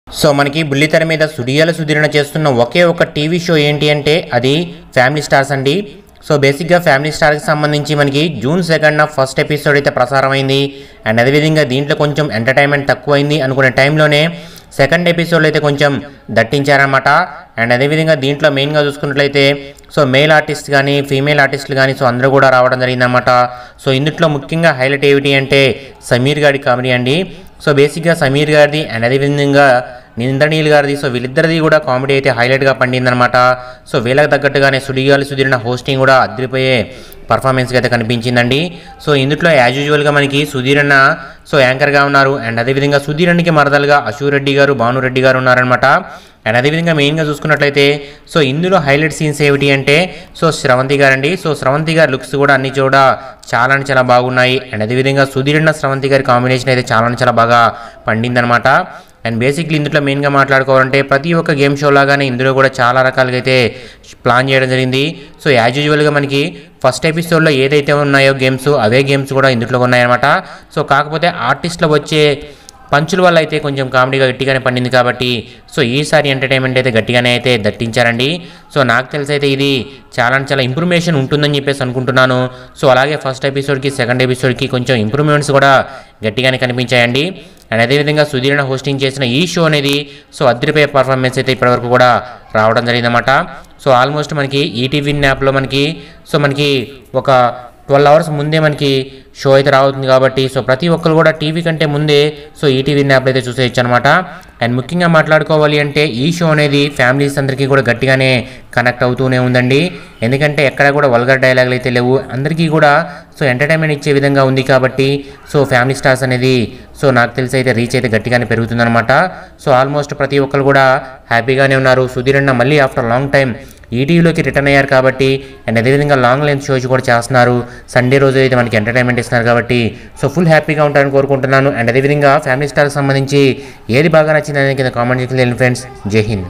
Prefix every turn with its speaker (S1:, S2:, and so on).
S1: so మనకి బుల్లితెర మీద సుడియాల సుధీరణ చేస్తున్న ఒకే ఒక టీవీ షో ఏంటి అంటే అది ఫ్యామిలీ స్టార్స్ అండి సో బేసిక్గా ఫ్యామిలీ స్టార్కి సంబంధించి మనకి జూన్ సెకండ్ ఫస్ట్ ఎపిసోడ్ అయితే ప్రసారమైంది అండ్ అదేవిధంగా దీంట్లో కొంచెం ఎంటర్టైన్మెంట్ తక్కువైంది అనుకునే టైంలోనే సెకండ్ ఎపిసోడ్లో అయితే కొంచెం దట్టించారనమాట అండ్ అదేవిధంగా దీంట్లో మెయిన్గా చూసుకున్నట్లయితే సో మేల్ ఆర్టిస్ట్ కానీ ఫీమేల్ ఆర్టిస్టులు కానీ సో అందరూ కూడా రావడం జరిగిందన్నమాట సో ఇందులో ముఖ్యంగా హైలైట్ ఏమిటి అంటే సమీర్ గారి కామెడీ అండి సో బేసిక్గా సమీర్ గారిది అండ్ అదేవిధంగా నిందనీల్ గారిది సో వీళ్ళిద్దరిది కూడా కామెడీ అయితే హైలైట్గా పండిందనమాట సో వీళ్ళకి తగ్గట్టుగానే సుడిగాలి సుధీరిన హోస్టింగ్ కూడా అదిరిపోయే పర్ఫార్మెన్స్గా అయితే కనిపించిందండి సో ఇందులో యాజ్ యూజువల్గా మనకి సుధీరన్న సో యాంకర్గా ఉన్నారు అండ్ అదేవిధంగా సుధీరన్కి మరదలుగా అశూర్ రెడ్డి గారు భానురెడ్డి గారు ఉన్నారనమాట అండ్ అదేవిధంగా మెయిన్గా చూసుకున్నట్లయితే సో ఇందులో హైలైట్ సీన్స్ ఏమిటి అంటే సో శ్రవంతి గారండి సో శ్రవంతి గారి లుక్స్ కూడా అన్ని చోట చాలా అంటే చాలా బాగున్నాయి అండ్ అదేవిధంగా సుధీరన్న శ్రవంతి గారి కాంబినేషన్ అయితే చాలా అంటే చాలా బాగా పండిందనమాట అండ్ బేసిక్లీ ఇందులో మెయిన్గా మాట్లాడుకోవాలంటే ప్రతి ఒక్క గేమ్ షో లాగానే ఇందులో కూడా చాలా రకాలుగా అయితే ప్లాన్ చేయడం జరిగింది సో యాజ్ యూజువల్గా మనకి ఫస్ట్ ఎపిసోడ్లో ఏదైతే ఉన్నాయో గేమ్స్ అవే గేమ్స్ కూడా ఇందులో ఉన్నాయన్నమాట సో కాకపోతే ఆర్టిస్ట్లో వచ్చే పంచుల వల్ల అయితే కొంచెం కామెడీగా గట్టిగానే పండింది కాబట్టి సో ఈసారి ఎంటర్టైన్మెంట్ అయితే గట్టిగానే అయితే దట్టించారండి సో నాకు తెలిసి అయితే ఇది చాలా అంటే చాలా ఇంప్రూవ్మేషన్ ఉంటుందని చెప్పేసి అనుకుంటున్నాను సో అలాగే ఫస్ట్ ఎపిసోడ్కి సెకండ్ ఎపిసోడ్కి కొంచెం ఇంప్రూవ్మెంట్స్ కూడా గట్టిగానే కనిపించాయండి అండ్ అదేవిధంగా సుధీరణ హోస్టింగ్ చేసిన ఈ షో అనేది సో అద్దరిపోయే పర్ఫార్మెన్స్ అయితే ఇప్పటివరకు కూడా రావడం జరిగిందన్నమాట సో ఆల్మోస్ట్ మనకి ఈటీవీ యాప్లో మనకి సో మనకి ఒక ట్వెల్వ్ అవర్స్ ముందే మనకి షో అయితే రావుతుంది కాబట్టి సో ప్రతి ఒక్కరు కూడా టీవీ కంటే ముందే సో ఈటీవీ యాప్లో అయితే చూసేయచ్చు అనమాట అండ్ ముఖ్యంగా మాట్లాడుకోవాలి అంటే ఈ షో అనేది ఫ్యామిలీస్ అందరికీ కూడా గట్టిగానే కనెక్ట్ అవుతూనే ఉందండి ఎందుకంటే ఎక్కడ కూడా వల్గర్ డైలాగులు అయితే లేవు అందరికీ కూడా సో ఎంటర్టైన్మెంట్ ఇచ్చే విధంగా ఉంది కాబట్టి సో ఫ్యామిలీ స్టార్స్ అనేది సో నాకు తెలిసి అయితే రీచ్ అయితే గట్టిగానే పెరుగుతుందన్నమాట సో ఆల్మోస్ట్ ప్రతి ఒక్కరు కూడా హ్యాపీగానే ఉన్నారు సుధీర్ అన్న మళ్ళీ ఆఫ్టర్ లాంగ్ టైం ఈటీవీలోకి రిటర్న్ అయ్యారు కాబట్టి అండ్ అదేవిధంగా లాంగ్ లెంత్ షోస్ కూడా చేస్తున్నారు సండే రోజు అయితే మనకి ఎంటర్టైన్మెంట్ ఇస్తున్నారు కాబట్టి సో ఫుల్ హ్యాపీగా ఉంటారని కోరుకుంటున్నాను అండ్ అదేవిధంగా ఫ్యామిలీ స్టార్కి సంబంధించి ఏది బాగా నచ్చింది అనేది కింద కామెంట్ చేసి ఫ్రెండ్స్ జై హింద్